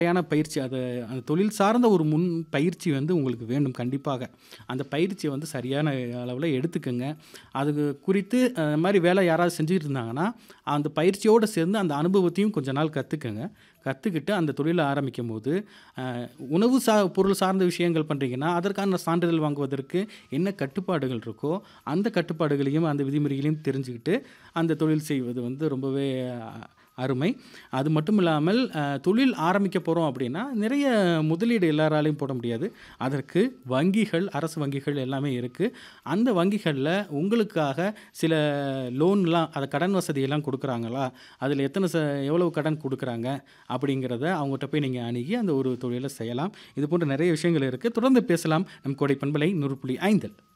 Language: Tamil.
முறையான பயிற்சி அது அந்த தொழில் சார்ந்த ஒரு முன் பயிற்சி வந்து உங்களுக்கு வேண்டும் கண்டிப்பாக அந்த பயிற்சியை வந்து சரியான அளவில் எடுத்துக்கங்க அது குறித்து அஹ், இந்த மாதிரி வேலை யாராவது செஞ்சுக்கிட்டு இருந்தாங்கன்னா அந்த பயிற்சியோடு சேர்ந்து அந்த அனுபவத்தையும் கொஞ்ச நாள் கற்றுக்கங்க கற்றுக்கிட்டு அந்த தொழிலை ஆரம்பிக்கும் போது அஹ், உணவு சா பொருள் சார்ந்த விஷயங்கள் பண்ணுறீங்கன்னா அதற்கான சான்றிதழ் வாங்குவதற்கு என்ன கட்டுப்பாடுகள் இருக்கோ அந்த கட்டுப்பாடுகளையும் அந்த விதிமுறைகளையும் தெரிஞ்சுக்கிட்டு அந்த தொழில் செய்வது வந்து ரொம்பவே அஹ், அருமை அது மட்டும் இல்லாமல் அஹ், தொழில் ஆரம்பிக்க போகிறோம் அப்படின்னா நிறைய முதலீடு எல்லாராலையும் போட முடியாது அதற்கு வங்கிகள் அரசு வங்கிகள் எல்லாமே இருக்குது அந்த வங்கிகளில் உங்களுக்காக சில லோன்லாம் அதை கடன் வசதியெல்லாம் கொடுக்குறாங்களா அதில் எத்தனை ச எவ்வளவு கடன் கொடுக்குறாங்க அப்படிங்கிறத அவங்ககிட்ட போய் நீங்கள் அணுகி அந்த ஒரு தொழிலை செய்யலாம் இது போன்ற நிறைய விஷயங்கள் இருக்குது தொடர்ந்து பேசலாம் நம் கோடை பண்பலை நூறு புள்ளி ஐந்தில்